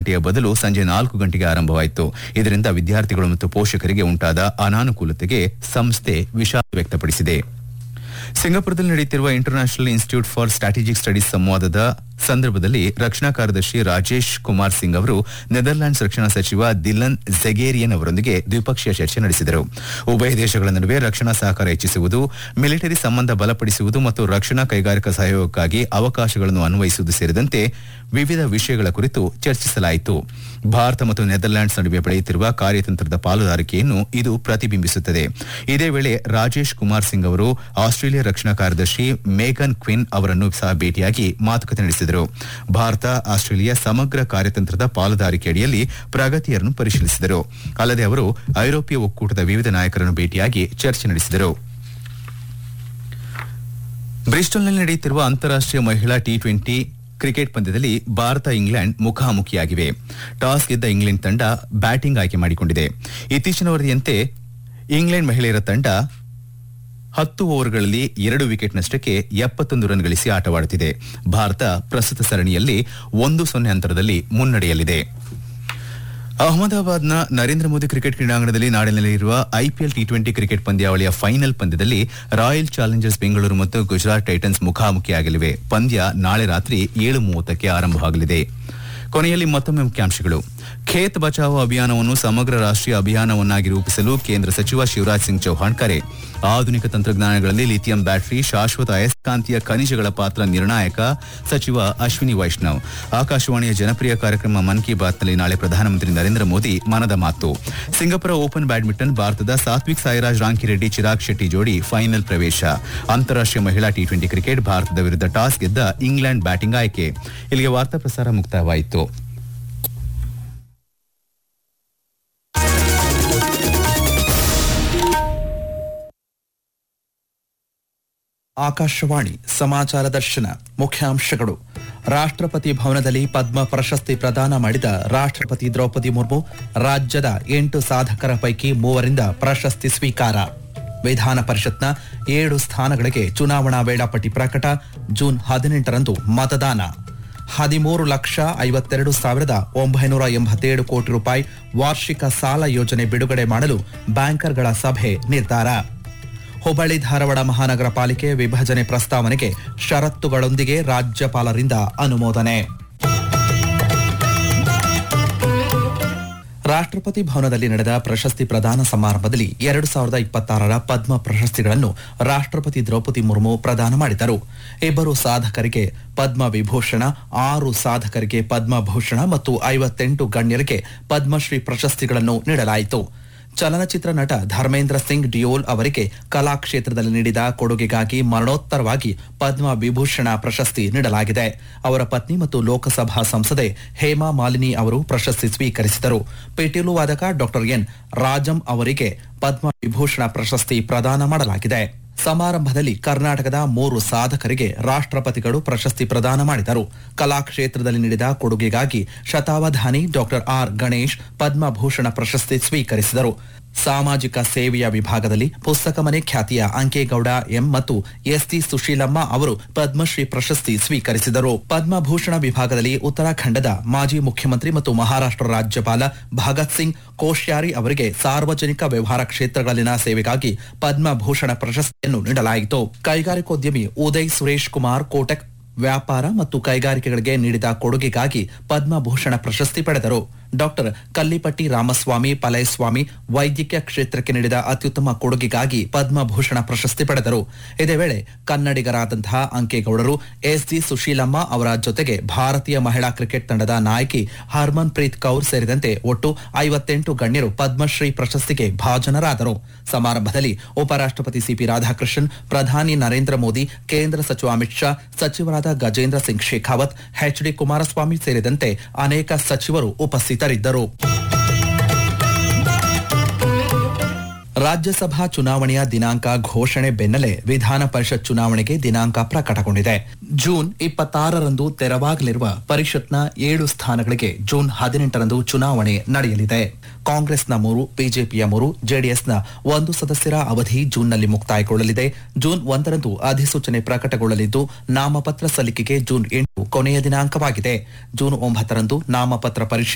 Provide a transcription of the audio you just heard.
ಗಂಟೆಯ ಬದಲು ಸಂಜೆ ನಾಲ್ಕು ಗಂಟೆಗೆ ಆರಂಭವಾಯಿತು ಇದರಿಂದ ವಿದ್ಯಾರ್ಥಿಗಳು ಮತ್ತು ಪೋಷಕರಿಗೆ ಉಂಟಾದ ಅನಾನುಕೂಲತೆಗೆ ಸಂಸ್ಥೆ ವಿಷಾದ ವ್ಯಕ್ತಪಡಿಸಿದೆ ಸಿಂಗಾಪುರದಲ್ಲಿ ನಡೆಯುತ್ತಿರುವ international institute for strategic studies ಸಂವಾದದ ಸಂದರ್ಭದಲ್ಲಿ ರಕ್ಷಣಾ ಕಾರ್ಯದರ್ಶಿ ರಾಜೇಶ್ ಕುಮಾರ್ ಸಿಂಗ್ ಅವರು ನೆದರ್ಲ್ಯಾಂಡ್ಸ್ ರಕ್ಷಣಾ ಸಚಿವ ದಿಲನ್ ಝೆಗೇರಿಯನ್ ಅವರೊಂದಿಗೆ ದ್ವಿಪಕ್ಷೀಯ ಚರ್ಚೆ ನಡೆಸಿದರು ಉಭಯ ದೇಶಗಳ ನಡುವೆ ರಕ್ಷಣಾ ಸಹಕಾರ ಹೆಚ್ಚಿಸುವುದು ಮಿಲಿಟರಿ ಸಂಬಂಧ ಬಲಪಡಿಸುವುದು ಮತ್ತು ರಕ್ಷಣಾ ಕೈಗಾರಿಕಾ ಸಹಯೋಗಕ್ಕಾಗಿ ಅವಕಾಶಗಳನ್ನು ಅನ್ವಯಿಸುವುದು ಸೇರಿದಂತೆ ವಿವಿಧ ವಿಷಯಗಳ ಕುರಿತು ಚರ್ಚಿಸಲಾಯಿತು ಭಾರತ ಮತ್ತು ನೆದರ್ಲ್ಯಾಂಡ್ಸ್ ನಡುವೆ ಬೆಳೆಯುತ್ತಿರುವ ಕಾರ್ಯತಂತ್ರದ ಪಾಲುದಾರಿಕೆಯನ್ನು ಇದು ಪ್ರತಿಬಿಂಬಿಸುತ್ತದೆ ಇದೇ ವೇಳೆ ರಾಜೇಶ್ ಕುಮಾರ್ ಸಿಂಗ್ ಅವರು ಆಸ್ಟ್ರೇಲಿಯಾ ರಕ್ಷಣಾ ಕಾರ್ಯದರ್ಶಿ ಮೇಗನ್ ಕ್ವಿನ್ ಅವರನ್ನು ಸಹ ಭೇಟಿಯಾಗಿ ಮಾತುಕತೆ ನಡೆಸಿದರು ಭಾರತ ಆಸ್ಟ್ರೇಲಿಯಾ ಸಮಗ್ರ ಕಾರ್ಯತಂತ್ರದ ಪಾಲುದಾರಿಕೆ ಅಡಿಯಲ್ಲಿ ಪ್ರಗತಿಯನ್ನು ಪರಿಶೀಲಿಸಿದರು ಅಲ್ಲದೆ ಅವರು ಐರೋಪ್ಯ ಒಕ್ಕೂಟದ ವಿವಿಧ ನಾಯಕರನ್ನು ಭೇಟಿಯಾಗಿ ಚರ್ಚೆ ನಡೆಸಿದರು ಬ್ರಿಸ್ಟಲ್ನಲ್ಲಿ ನಡೆಯುತ್ತಿರುವ ಅಂತಾರಾಷ್ಟೀಯ ಮಹಿಳಾ ಟಿ ಟ್ವೆಂಟಿ ಕ್ರಿಕೆಟ್ ಪಂದ್ಯದಲ್ಲಿ ಭಾರತ ಇಂಗ್ಲೆಂಡ್ ಮುಖಾಮುಖಿಯಾಗಿವೆ ಟಾಸ್ ಗೆದ್ದ ಇಂಗ್ಲೆಂಡ್ ತಂಡ ಬ್ಯಾಟಿಂಗ್ ಆಯ್ಕೆ ಮಾಡಿಕೊಂಡಿದೆ ಇತ್ತೀಚಿನ ವರದಿಯಂತೆ ಇಂಗ್ಲೆಂಡ್ ಮಹಿಳೆಯರ ತಂಡ ಹತ್ತು ಓವರ್ಗಳಲ್ಲಿ ಎರಡು ವಿಕೆಟ್ ನಷ್ಟಕ್ಕೆ ಎಪ್ಪತ್ತೊಂದು ರನ್ ಗಳಿಸಿ ಆಟವಾಡುತ್ತಿದೆ ಭಾರತ ಪ್ರಸ್ತುತ ಸರಣಿಯಲ್ಲಿ ಒಂದು ಸೊನ್ನೆ ಅಂತರದಲ್ಲಿ ಮುನ್ನಡೆಯಲ್ಲಿದೆ ಅಹಮದಾಬಾದ್ನ ನರೇಂದ್ರ ಮೋದಿ ಕ್ರಿಕೆಟ್ ಕ್ರೀಡಾಂಗಣದಲ್ಲಿ ನಾಳೆ ನಡೆಯಲಿರುವ ಐಪಿಎಲ್ ಟಿ ಟ್ವೆಂಟಿ ಕ್ರಿಕೆಟ್ ಪಂದ್ಯಾವಳಿಯ ಫೈನಲ್ ಪಂದ್ಯದಲ್ಲಿ ರಾಯಲ್ ಚಾಲೆಂಜರ್ಸ್ ಬೆಂಗಳೂರು ಮತ್ತು ಗುಜರಾತ್ ಟೈಟನ್ಸ್ ಮುಖಾಮುಖಿಯಾಗಲಿವೆ ಪಂದ್ಯ ನಾಳೆ ರಾತ್ರಿ ಏಳು ಮೂವತ್ತಕ್ಕೆ ಆರಂಭವಾಗಲಿದೆ ಕೊನೆಯಲ್ಲಿ ಮತ್ತೊಮ್ಮೆ ಮುಖ್ಯಾಂಶಗಳು ಖೇತ್ ಬಚಾವೋ ಅಭಿಯಾನವನ್ನು ಸಮಗ್ರ ರಾಷ್ಟೀಯ ಅಭಿಯಾನವನ್ನಾಗಿ ರೂಪಿಸಲು ಕೇಂದ್ರ ಸಚಿವ ಶಿವರಾಜ್ ಸಿಂಗ್ ಚೌಹಾಣ್ ಕರೆ ಆಧುನಿಕ ತಂತ್ರಜ್ಞಾನಗಳಲ್ಲಿ ಲಿಥಿಯಂ ಬ್ಯಾಟರಿ ಶಾಶ್ವತ ಅಯಸ್ಕಾಂತೀಯ ಖನಿಜಗಳ ಪಾತ್ರ ನಿರ್ಣಾಯಕ ಸಚಿವ ಅಶ್ವಿನಿ ವೈಷ್ಣವ್ ಆಕಾಶವಾಣಿಯ ಜನಪ್ರಿಯ ಕಾರ್ಯಕ್ರಮ ಮನ್ ಕಿ ಬಾತ್ನಲ್ಲಿ ನಾಳೆ ಪ್ರಧಾನಮಂತ್ರಿ ನರೇಂದ್ರ ಮೋದಿ ಮನದ ಮಾತು ಸಿಂಗಪುರ ಓಪನ್ ಬ್ಯಾಡ್ಮಿಂಟನ್ ಭಾರತದ ಸಾತ್ವಿಕ್ ಸಾಯಿರಾಜ್ ರಾಂಕಿರೆಡ್ಡಿ ಚಿರಾಗ್ ಶೆಟ್ಟಿ ಜೋಡಿ ಫೈನಲ್ ಪ್ರವೇಶ ಅಂತಾರಾಷ್ಟೀಯ ಮಹಿಳಾ ಟಿ ಟ್ವೆಂಟಿ ಕ್ರಿಕೆಟ್ ಭಾರತದ ವಿರುದ್ಧ ಟಾಸ್ ಗೆದ್ದ ಇಂಗ್ಲೆಂಡ್ ಬ್ಯಾಟಿಂಗ್ ಆಯ್ಕೆ ಇಲ್ಲಿಗೆ ವಾರ್ತಾ ಪ್ರಸಾರ ಮುಕ್ತಾಯವಾಯಿತು ಆಕಾಶವಾಣಿ ಸಮಾಚಾರ ದರ್ಶನ ಮುಖ್ಯಾಂಶಗಳು ರಾಷ್ಟ್ರಪತಿ ಭವನದಲ್ಲಿ ಪದ್ಮ ಪ್ರಶಸ್ತಿ ಪ್ರದಾನ ಮಾಡಿದ ರಾಷ್ಟ್ರಪತಿ ದ್ರೌಪದಿ ಮುರ್ಮು ರಾಜ್ಯದ ಎಂಟು ಸಾಧಕರ ಪೈಕಿ ಮೂವರಿಂದ ಪ್ರಶಸ್ತಿ ಸ್ವೀಕಾರ ವಿಧಾನ ಪರಿಷತ್ನ ಏಳು ಸ್ಥಾನಗಳಿಗೆ ಚುನಾವಣಾ ವೇಳಾಪಟ್ಟಿ ಪ್ರಕಟ ಜೂನ್ ಹದಿನೆಂಟರಂದು ಮತದಾನ ಹದಿಮೂರು ಲಕ್ಷ ಐವತ್ತೆರಡು ಸಾವಿರದ ಒಂಬೈನೂರ ಎಂಬತ್ತೇಳು ಕೋಟಿ ರೂಪಾಯಿ ವಾರ್ಷಿಕ ಸಾಲ ಯೋಜನೆ ಬಿಡುಗಡೆ ಮಾಡಲು ಬ್ಯಾಂಕರ್ಗಳ ಸಭೆ ನಿರ್ಧಾರ ಹುಬ್ಬಳ್ಳಿ ಧಾರವಾಡ ಮಹಾನಗರ ಪಾಲಿಕೆ ವಿಭಜನೆ ಪ್ರಸ್ತಾವನೆಗೆ ಷರತ್ತುಗಳೊಂದಿಗೆ ರಾಜ್ಯಪಾಲರಿಂದ ಅನುಮೋದನೆ ರಾಷ್ಟ್ರಪತಿ ಭವನದಲ್ಲಿ ನಡೆದ ಪ್ರಶಸ್ತಿ ಪ್ರದಾನ ಸಮಾರಂಭದಲ್ಲಿ ಎರಡು ಸಾವಿರದ ಇಪ್ಪತ್ತಾರರ ಪದ್ಮ ಪ್ರಶಸ್ತಿಗಳನ್ನು ರಾಷ್ಟ್ರಪತಿ ದ್ರೌಪದಿ ಮುರ್ಮು ಪ್ರದಾನ ಮಾಡಿದರು ಇಬ್ಬರು ಸಾಧಕರಿಗೆ ಪದ್ಮ ವಿಭೂಷಣ ಆರು ಸಾಧಕರಿಗೆ ಪದ್ಮಭೂಷಣ ಮತ್ತು ಐವತ್ತೆಂಟು ಗಣ್ಯರಿಗೆ ಪದ್ಮಶ್ರೀ ಪ್ರಶಸ್ತಿಗಳನ್ನು ನೀಡಲಾಯಿತು ಚಲನಚಿತ್ರ ನಟ ಧರ್ಮೇಂದ್ರ ಸಿಂಗ್ ಡಿಯೋಲ್ ಅವರಿಗೆ ಕಲಾ ಕ್ಷೇತ್ರದಲ್ಲಿ ನೀಡಿದ ಕೊಡುಗೆಗಾಗಿ ಮರಣೋತ್ತರವಾಗಿ ಪದ್ಮ ವಿಭೂಷಣ ಪ್ರಶಸ್ತಿ ನೀಡಲಾಗಿದೆ ಅವರ ಪತ್ನಿ ಮತ್ತು ಲೋಕಸಭಾ ಸಂಸದೆ ಹೇಮಾ ಮಾಲಿನಿ ಅವರು ಪ್ರಶಸ್ತಿ ಸ್ವೀಕರಿಸಿದರು ಪಿಟೀಲು ವಾದಕ ಡಾಕ್ಟರ್ ಎನ್ ರಾಜಂ ಅವರಿಗೆ ಪದ್ಮ ವಿಭೂಷಣ ಪ್ರಶಸ್ತಿ ಪ್ರದಾನ ಮಾಡಲಾಗಿದೆ ಸಮಾರಂಭದಲ್ಲಿ ಕರ್ನಾಟಕದ ಮೂರು ಸಾಧಕರಿಗೆ ರಾಷ್ಟ್ರಪತಿಗಳು ಪ್ರಶಸ್ತಿ ಪ್ರದಾನ ಮಾಡಿದರು ಕಲಾ ಕ್ಷೇತ್ರದಲ್ಲಿ ನೀಡಿದ ಕೊಡುಗೆಗಾಗಿ ಶತಾವಧಾನಿ ಡಾಕ್ಟರ್ ಆರ್ ಗಣೇಶ್ ಪದ್ಮಭೂಷಣ ಪ್ರಶಸ್ತಿ ಸ್ವೀಕರಿಸಿದರು ಸಾಮಾಜಿಕ ಸೇವೆಯ ವಿಭಾಗದಲ್ಲಿ ಪುಸ್ತಕ ಮನೆ ಖ್ಯಾತಿಯ ಅಂಕೇಗೌಡ ಎಂ ಮತ್ತು ಎಸ್ಟಿ ಸುಶೀಲಮ್ಮ ಅವರು ಪದ್ಮಶ್ರೀ ಪ್ರಶಸ್ತಿ ಸ್ವೀಕರಿಸಿದರು ಪದ್ಮಭೂಷಣ ವಿಭಾಗದಲ್ಲಿ ಉತ್ತರಾಖಂಡದ ಮಾಜಿ ಮುಖ್ಯಮಂತ್ರಿ ಮತ್ತು ಮಹಾರಾಷ್ಟ್ರ ರಾಜ್ಯಪಾಲ ಭಗತ್ ಸಿಂಗ್ ಕೋಶ್ಯಾರಿ ಅವರಿಗೆ ಸಾರ್ವಜನಿಕ ವ್ಯವಹಾರ ಕ್ಷೇತ್ರಗಳಲ್ಲಿನ ಸೇವೆಗಾಗಿ ಪದ್ಮಭೂಷಣ ಪ್ರಶಸ್ತಿಯನ್ನು ನೀಡಲಾಯಿತು ಕೈಗಾರಿಕೋದ್ಯಮಿ ಉದಯ್ ಸುರೇಶ್ ಕುಮಾರ್ ಕೋಟಕ್ ವ್ಯಾಪಾರ ಮತ್ತು ಕೈಗಾರಿಕೆಗಳಿಗೆ ನೀಡಿದ ಕೊಡುಗೆಗಾಗಿ ಪದ್ಮಭೂಷಣ ಪ್ರಶಸ್ತಿ ಪಡೆದರು ಡಾಕ್ಟರ್ ಕಲ್ಲಿಪಟ್ಟಿ ರಾಮಸ್ವಾಮಿ ಪಲಯಸ್ವಾಮಿ ವೈದ್ಯಕೀಯ ಕ್ಷೇತ್ರಕ್ಕೆ ನೀಡಿದ ಅತ್ಯುತ್ತಮ ಕೊಡುಗೆಗಾಗಿ ಪದ್ಮಭೂಷಣ ಪ್ರಶಸ್ತಿ ಪಡೆದರು ಇದೇ ವೇಳೆ ಕನ್ನಡಿಗರಾದಂತಹ ಅಂಕೇಗೌಡರು ಎಸ್ಜಿ ಸುಶೀಲಮ್ಮ ಅವರ ಜೊತೆಗೆ ಭಾರತೀಯ ಮಹಿಳಾ ಕ್ರಿಕೆಟ್ ತಂಡದ ನಾಯಕಿ ಹರ್ಮನ್ ಪ್ರೀತ್ ಕೌರ್ ಸೇರಿದಂತೆ ಒಟ್ಟು ಐವತ್ತೆಂಟು ಗಣ್ಯರು ಪದ್ಮಶ್ರೀ ಪ್ರಶಸ್ತಿಗೆ ಭಾಜನರಾದರು ಸಮಾರಂಭದಲ್ಲಿ ಉಪರಾಷ್ಟ್ರಪತಿ ಸಿಪಿ ರಾಧಾಕೃಷ್ಣನ್ ಪ್ರಧಾನಿ ನರೇಂದ್ರ ಮೋದಿ ಕೇಂದ್ರ ಸಚಿವ ಅಮಿತ್ ಶಾ ಸಚಿವರಾದ ಗಜೇಂದ್ರ ಸಿಂಗ್ ಶೇಖಾವತ್ ಎಚ್ ಡಿ ಕುಮಾರಸ್ವಾಮಿ ಸೇರಿದಂತೆ ಅನೇಕ ಸಚಿವರು ಉಪಸ್ಥಿತರಿದ್ದರು ರಾಜ್ಯಸಭಾ ಚುನಾವಣೆಯ ದಿನಾಂಕ ಘೋಷಣೆ ಬೆನ್ನಲ್ಲೇ ವಿಧಾನ ಪರಿಷತ್ ಚುನಾವಣೆಗೆ ದಿನಾಂಕ ಪ್ರಕಟಗೊಂಡಿದೆ ಜೂನ್ ಇಪ್ಪತ್ತಾರರಂದು ತೆರವಾಗಲಿರುವ ಪರಿಷತ್ನ ಏಳು ಸ್ಥಾನಗಳಿಗೆ ಜೂನ್ ಹದಿನೆಂಟರಂದು ಚುನಾವಣೆ ನಡೆಯಲಿದೆ ಕಾಂಗ್ರೆಸ್ನ ಮೂರು ಬಿಜೆಪಿಯ ಮೂರು ಜೆಡಿಎಸ್ನ ಒಂದು ಸದಸ್ಯರ ಅವಧಿ ಜೂನ್ನಲ್ಲಿ ಮುಕ್ತಾಯಗೊಳ್ಳಲಿದೆ ಜೂನ್ ಒಂದರಂದು ಅಧಿಸೂಚನೆ ಪ್ರಕಟಗೊಳ್ಳಲಿದ್ದು ನಾಮಪತ್ರ ಸಲ್ಲಿಕೆಗೆ ಜೂನ್ ಎಂಟು ಕೊನೆಯ ದಿನಾಂಕವಾಗಿದೆ ಜೂನ್ ಒಂಬತ್ತರಂದು ನಾಮಪತ್ರ ಪರಿಶೀಲನೆ